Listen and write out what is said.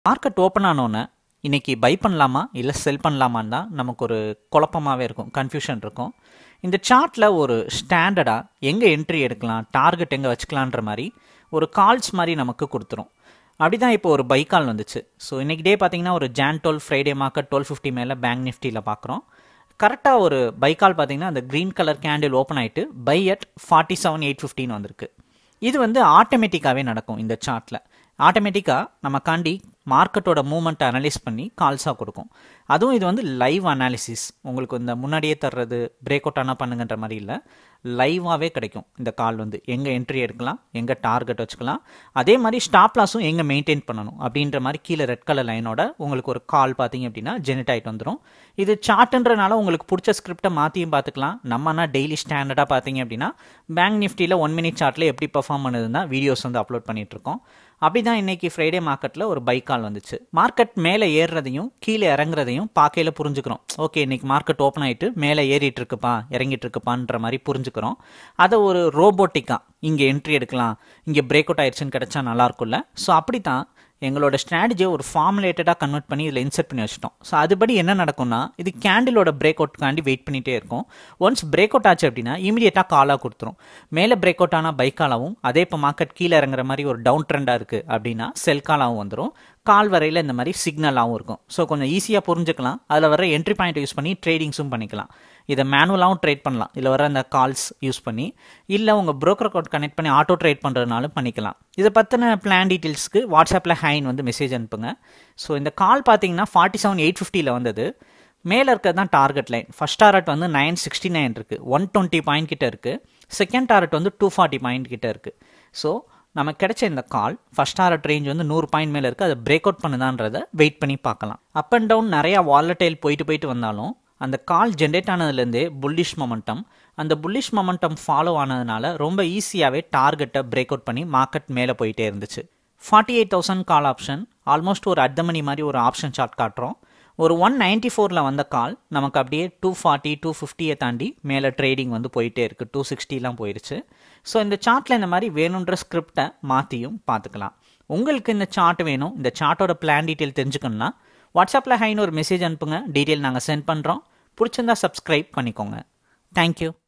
market open ஆனோன்னே இன்றைக்கி by பண்ணலாமா இல்லை செல் பண்ணலாமான்னு தான் நமக்கு ஒரு குழப்பமாகவே இருக்கும் கன்ஃபியூஷன் இருக்கும் இந்த சார்ட்டில் ஒரு ஸ்டாண்டர்டாக எங்கே என்ட்ரி எடுக்கலாம் டார்கெட் எங்கே வச்சுக்கலான்ற மாதிரி ஒரு கால்ஸ் மாதிரி நமக்கு கொடுத்துரும் அப்படி தான் இப்போ ஒரு பை கால் வந்துச்சு ஸோ இன்றைக்கி டே பார்த்தீங்கன்னா ஒரு June twelve Friday market twelve fifty மேலே பேங்க் நிஃப்டியில் பார்க்குறோம் கரெக்டாக ஒரு பை கால் பார்த்தீங்கன்னா அந்த க்ரீன் கலர் கேண்டில் ஓப்பன் ஆகிட்டு buy at forty seven eight ஃபிஃப்டின்னு வந்திருக்கு இது வந்து ஆட்டோமேட்டிக்காகவே நடக்கும் இந்த சார்ட்டில் ஆட்டோமேட்டிக்காக நமக்காண்டி மார்க்கெட்டோட மூமெண்ட்டை அனலைஸ் பண்ணி கால்ஸாக கொடுக்கும் அதுவும் இது வந்து லைவ் அனாலிசிஸ் உங்களுக்கு இந்த முன்னாடியே தர்றது பிரேக் அவுட் ஆனால் பண்ணுங்கன்ற மாதிரி இல்லை லைவாகவே கிடைக்கும் இந்த கால் வந்து எங்கே என்ட்ரி எடுக்கலாம் எங்கே டார்கெட் வச்சுக்கலாம் அதே மாதிரி ஸ்டாப் லாஸும் எங்கே மெயின்டைன் பண்ணணும் அப்படின்ற மாதிரி கீழே ரெட் கலர் லைனோட உங்களுக்கு ஒரு கால் பார்த்தீங்க அப்படின்னா ஜெனரேட் ஆகிட்டு வந்துடும் இது சார்ட்டுன்றனால உங்களுக்கு பிடிச்ச ஸ்கிரிப்டை மாற்றியும் பார்த்துக்கலாம் நம்மனா டெய்லி ஸ்டாண்டர்டாக பார்த்தீங்க அப்படின்னா பேங்க் நிஃப்டியில் ஒன் மினிட் சார்ட்டில் எப்படி பர்ஃபார்ம் பண்ணுதுன்னா வீடியோஸ் வந்து அப்லோட் பண்ணிகிட்ருக்கோம் அப்படி தான் இன்றைக்கி ஃப்ரைடே மார்க்கெட்டில் ஒரு பை கால் வந்துச்சு மார்க்கெட் மேலே ஏறுறதையும் கீழே இறங்குறதையும் பார்க்கையில் புரிஞ்சுக்கிறோம் ஓகே இன்றைக்கி மார்க்கெட் ஓப்பன் ஆகிட்டு மேலே ஏறிட்டு இருக்குப்பா இறங்கிட்டு இருக்குப்பான்ற மாதிரி புரிஞ்சுக்கிறோம் அதை ஒரு ரோபோட்டிக்காக இங்கே என்ட்ரி எடுக்கலாம் இங்கே பிரேக் அவுட் ஆயிடுச்சுன்னு கிடச்சா நல்லா இருக்கும்ல ஸோ அப்படி தான் எங்களோட ஸ்ட்ராட்டஜியை ஒரு ஃபார்முலேட்டடாக கன்வெர்ட் பண்ணி இதில் இன்செர்ட் பண்ணி வச்சிட்டோம் ஸோ அதுபடி என்ன நடக்கும்னா இது கேண்டிலோட பிரேக் அவுட்காண்டி வெயிட் பண்ணிகிட்டே இருக்கும் ஒன்ஸ் பிரேக் அவுட் ஆச்சு அப்படின்னா இமீடியட்டாக காலாக கொடுத்துரும் மேலே பிரேக் அவுட் ஆனால் பை காலாகவும் அதே இப்போ மார்க்கெட் கீழே இறங்குற மாதிரி ஒரு டவுன் ட்ரெண்டாக இருக்குது அப்படின்னா செல் காலாகவும் வந்துடும் கால் வரையில் இந்த மாதிரி சிக்னலாகவும் இருக்கும் ஸோ கொஞ்சம் ஈஸியாக புரிஞ்சுக்கலாம் அதில் வர என்ட்ரி பாயிண்ட் யூஸ் பண்ணி ட்ரேடிங்ஸும் பண்ணிக்கலாம் இதை மேனுவலாகவும் ட்ரேட் பண்ணலாம் இதில் வர அந்த கால்ஸ் யூஸ் பண்ணி இல்லை உங்கள் ப்ரோக்கர் அக்கௌண்ட் கனெக்ட் பண்ணி ஆட்டோ ட்ரேட் பண்ணுறதுனாலும் பண்ணிக்கலாம் இதை பற்றின பிளான் டீட்டெயில்ஸ்க்கு வாட்ஸ்அப்பில் ஹைன் வந்து மெசேஜ் அனுப்புங்க ஸோ இந்த கால் பார்த்தீங்கன்னா ஃபார்ட்டி செவன் எயிட் ஃபிஃப்டியில் வந்தது மேலே இருக்கிறது தான் டார்கெட் லைன் ஃபஸ்ட் டாரட் வந்து நைன் சிக்ஸ்டி நைன் இருக்குது ஒன் டுவெண்ட்டி பாயிண்ட் கிட்ட இருக்குது செகண்ட் டாரட் வந்து டூ ஃபார்ட்டி பாயிண்ட் கிட்ட இருக்குது ஸோ நமக்கு கிடைச்ச இந்த கால் ஃபஸ்ட் டாரட் ரேஞ்ச் வந்து நூறு பாயிண்ட் மேலே இருக்குது அதை பிரேக் அவுட் பண்ணுதான்றதை வெயிட் பண்ணி பார்க்கலாம் அப் அண்ட் டவுன் நிறையா வாலட்டைல் போயிட்டு போயிட்டு வந்தாலும் அந்த கால் ஜென்ரேட் ஆனதுலேருந்தே புல்லிஷ் மொமெண்டம் அந்த புல்லிஷ் மொமெண்டம் ஃபாலோ ஆனதுனால ரொம்ப ஈஸியாகவே டார்கெட்டை பிரேக் அவுட் பண்ணி மார்க்கெட் மேலே போயிட்டே இருந்துச்சு forty eight thousand call option almost ஒரு அர்த்தமணி மாதிரி ஒரு ஆப்ஷன் சார்ட் காட்டுறோம் ஒரு ஒன் நைன்ட்டி ஃபோரில் வந்த கால் நமக்கு அப்படியே டூ ஃபார்ட்டி டூ ஃபிஃப்டியை தாண்டி மேலே ட்ரேடிங் வந்து போயிட்டே இருக்குது டூ சிக்ஸ்டிலாம் போயிடுச்சு ஸோ இந்த சார்ட்டில் இந்த மாதிரி வேணுன்ற ஸ்கிரிப்டை மாற்றியும் பார்த்துக்கலாம் உங்களுக்கு இந்த சார்ட் வேணும் இந்த சார்ட்டோட பிளான் டீட்டெயில் தெரிஞ்சுக்கணும்னா வாட்ஸ்அப்பில் ஹைன்னு ஒரு மெசேஜ் அனுப்புங்க டீட்டெயில் நாங்கள் சென்ட் பண்ணுறோம் பிடிச்சிருந்தா சப்ஸ்கிரைப் பண்ணிக்கோங்க தேங்க்யூ